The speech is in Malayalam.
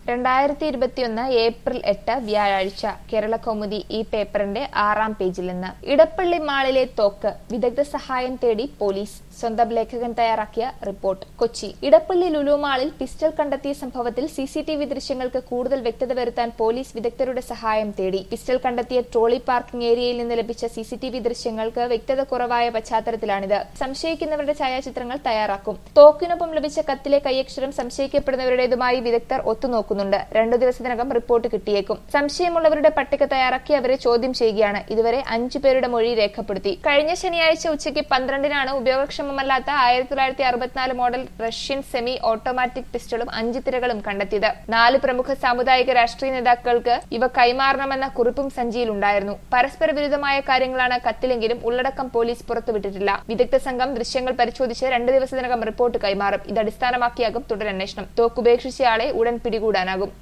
രണ്ടായിരത്തി ഇരുപത്തിയൊന്ന് ഏപ്രിൽ എട്ട് വ്യാഴാഴ്ച കേരള കൗമുദി ഈ പേപ്പറിന്റെ ആറാം പേജിൽ നിന്ന് ഇടപ്പള്ളി മാളിലെ തോക്ക് വിദഗ്ധ സഹായം തേടി പോലീസ് സ്വന്തം ലേഖകൻ തയ്യാറാക്കിയ റിപ്പോർട്ട് കൊച്ചി ഇടപ്പള്ളി ലുലു മാളിൽ പിസ്റ്റൾ കണ്ടെത്തിയ സംഭവത്തിൽ സി സി ടി വി ദൃശ്യങ്ങൾക്ക് കൂടുതൽ വ്യക്തത വരുത്താൻ പോലീസ് വിദഗ്ധരുടെ സഹായം തേടി പിസ്റ്റൾ കണ്ടെത്തിയ ട്രോളി പാർക്കിംഗ് ഏരിയയിൽ നിന്ന് ലഭിച്ച സി സി ടി വി ദൃശ്യങ്ങൾക്ക് വ്യക്തത കുറവായ പശ്ചാത്തലത്തിലാണിത് സംശയിക്കുന്നവരുടെ ഛായാചിത്രങ്ങൾ തയ്യാറാക്കും തോക്കിനൊപ്പം ലഭിച്ച കത്തിലെ കൈയക്ഷരം സംശയിക്കപ്പെടുന്നവരുടേതുമായി വിദഗ്ധർ ഒത്തുനോക്കുന്നുണ്ട് രണ്ടു ദിവസത്തിനകം റിപ്പോർട്ട് കിട്ടിയേക്കും സംശയമുള്ളവരുടെ പട്ടിക തയ്യാറാക്കി അവരെ ചോദ്യം ചെയ്യുകയാണ് ഇതുവരെ അഞ്ചു പേരുടെ മൊഴി രേഖപ്പെടുത്തി കഴിഞ്ഞ ശനിയാഴ്ച ഉച്ചയ്ക്ക് പന്ത്രണ്ടിനാണ് ഉപയോഗക്ഷമമല്ലാത്ത ആയിരത്തി തൊള്ളായിരത്തി അറുപത്തിനാല് മോഡൽ റഷ്യൻ സെമി ഓട്ടോമാറ്റിക് പിസ്റ്റളും അഞ്ച് തിരകളും കണ്ടെത്തിയത് നാല് പ്രമുഖ സാമുദായിക രാഷ്ട്രീയ നേതാക്കൾക്ക് ഇവ കൈമാറണമെന്ന കുറിപ്പും സഞ്ചിയിലുണ്ടായിരുന്നു പരസ്പര വിരുദ്ധമായ കാര്യങ്ങളാണ് കത്തിലെങ്കിലും ഉള്ളടക്കം പോലീസ് പുറത്തുവിട്ടിട്ടില്ല വിദഗ്ധ സംഘം ദൃശ്യങ്ങൾ പരിശോധിച്ച് രണ്ട് ദിവസത്തിനകം റിപ്പോർട്ട് കൈമാറും ഇത് അടിസ്ഥാനമാക്കിയാകും തുടരന്വേഷണം തോക്കുപേക്ഷിച്ചയാളെ ഉടൻ പിടികൂടാനാകും